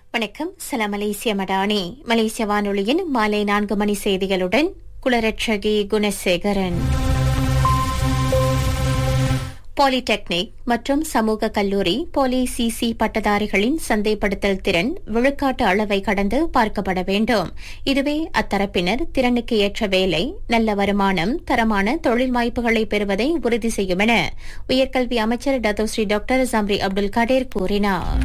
வணக்கம் சலாம் மலேசிய மடானி மலேசிய வானொலியின் மாலை நான்கு மணி செய்திகளுடன் குலரட்சகி குணசேகரன் பாலிடெக்னிக் மற்றும் சமூக கல்லூரி பாலி சிசி பட்டதாரிகளின் சந்தைப்படுத்தல் திறன் விழுக்காட்டு அளவை கடந்து பார்க்கப்பட வேண்டும் இதுவே அத்தரப்பினர் திறனுக்கு ஏற்ற வேலை நல்ல வருமானம் தரமான தொழில் வாய்ப்புகளை பெறுவதை உறுதி செய்யும் என உயர்கல்வி அமைச்சர் Datuk Seri doctor Zambry Abdul Kadir கூறினார்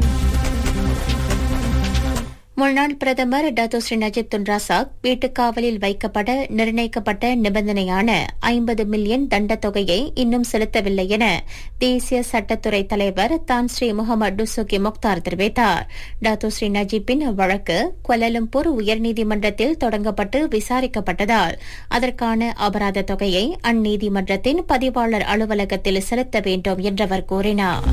முன்னாள் பிரதமர் டத்தோஸ்ரீ நஜிப் துன் ரசாக் வீட்டுக்காவலில் வைக்கப்பட நிர்ணயிக்கப்பட்ட நிபந்தனையான ஐம்பது மில்லியன் தண்டத் தொகையை இன்னும் செலுத்தவில்லை என தேசிய சட்டத்துறை தலைவர் தான் ஸ்ரீ முகமது டுசுகி முக்தார் தெரிவித்தார் டத்தோஸ்ரீ நஜீப்பின் வழக்கு கொலலம்பூர் உயர்நீதிமன்றத்தில் தொடங்கப்பட்டு விசாரிக்கப்பட்டதால் அதற்கான அபராத தொகையை அந்நீதிமன்றத்தின் பதிவாளர் அலுவலகத்தில் செலுத்த வேண்டும் என்றவர் கூறினார்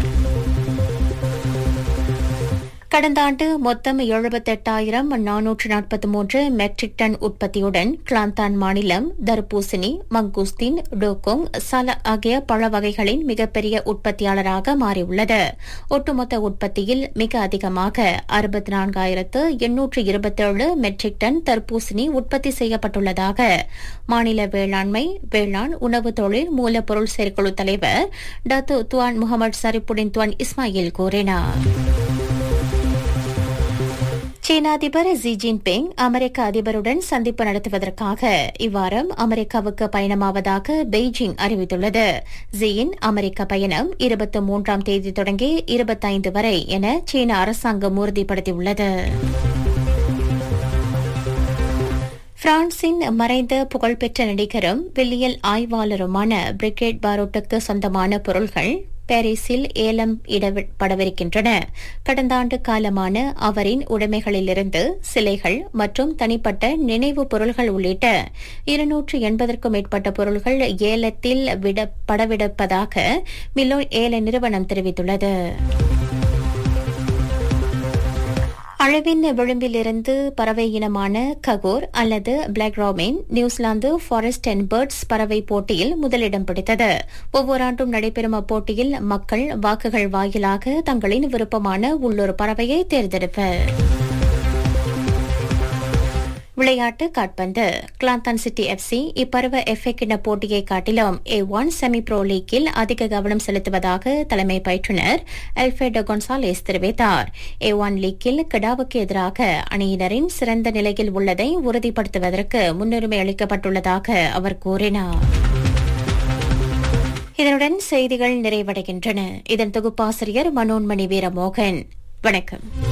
கடந்த ஆண்டு மொத்தம் எழுபத்தெட்டாயிரம் நானூற்று நாற்பத்தி மூன்று மெட்ரிக் டன் உற்பத்தியுடன் கிளாந்தான் மாநிலம் தர்பூசணி மங்கூஸ்தீன் டோகோங் சல ஆகிய பழ வகைகளின் மிகப்பெரிய உற்பத்தியாளராக மாறியுள்ளது ஒட்டுமொத்த உற்பத்தியில் மிக அதிகமாக அறுபத்தி நான்காயிரத்து எண்ணூற்று இருபத்தேழு மெட்ரிக் டன் தர்பூசணி உற்பத்தி செய்யப்பட்டுள்ளதாக மாநில வேளாண்மை வேளாண் உணவு தொழில் மூலப்பொருள் செயற்குழு தலைவர் டாத்து துவான் முகமது சரிப்புடின் துவான் இஸ்மாயில் கூறினார் சீன அதிபர் ஜி ஜின்பிங் அமெரிக்க அதிபருடன் சந்திப்பு நடத்துவதற்காக இவ்வாரம் அமெரிக்காவுக்கு பயணமாவதாக பெய்ஜிங் அறிவித்துள்ளது ஜியின் அமெரிக்க பயணம் இருபத்தி மூன்றாம் தேதி தொடங்கி இருபத்தைந்து வரை என சீன அரசாங்கம் உறுதிப்படுத்தியுள்ளது பிரான்சின் மறைந்த புகழ்பெற்ற நடிகரும் வில்லியல் ஆய்வாளருமான பிரிகேட் பாரோட்டுக்கு சொந்தமான பொருள்கள் பாரிஸில் ஏலம் இடப்படவிருக்கின்றன கடந்த ஆண்டு காலமான அவரின் உடைமைகளிலிருந்து சிலைகள் மற்றும் தனிப்பட்ட நினைவு பொருள்கள் உள்ளிட்ட இருநூற்று எண்பதற்கும் மேற்பட்ட பொருள்கள் ஏலத்தில் படவிடப்பதாக மிலோ ஏல நிறுவனம் தெரிவித்துள்ளது அழவின் விளிம்பிலிருந்து பறவை இனமான ககோர் அல்லது black robin New Zealand forest and birds பறவை போட்டியில் முதலிடம் பிடித்தது ஒவ்வொரு ஆண்டும் நடைபெறும் அப்போட்டியில் மக்கள் வாக்குகள் வாயிலாக தங்களின் விருப்பமான உள்ளூர் பறவையை தேர்ந்தெடுப்பர் விளையாட்டு காட்பந்து கிளாந்தான் சிட்டி எஃப்சி இப்பருவ எஃப்ஏ கிண்ண போட்டியை காட்டிலும் ஏ ஒன் செமி ப்ரோ லீக்கில் அதிக கவனம் செலுத்துவதாக தலைமை பயிற்றுநர் அல்ஃபேடோ கொன்சாலேஸ் தெரிவித்தார் ஏ ஒன் லீக்கில் கிடாவுக்கு எதிராக அணியினரின் சிறந்த நிலையில் உள்ளதை உறுதிப்படுத்துவதற்கு முன்னுரிமை அளிக்கப்பட்டுள்ளதாக அவர் கூறினார் இதனுடன் செய்திகள் நிறைவடைகின்றன இதன் தொகுப்பாசிரியர் மனோன்மணி வீரமோகன் வணக்கம்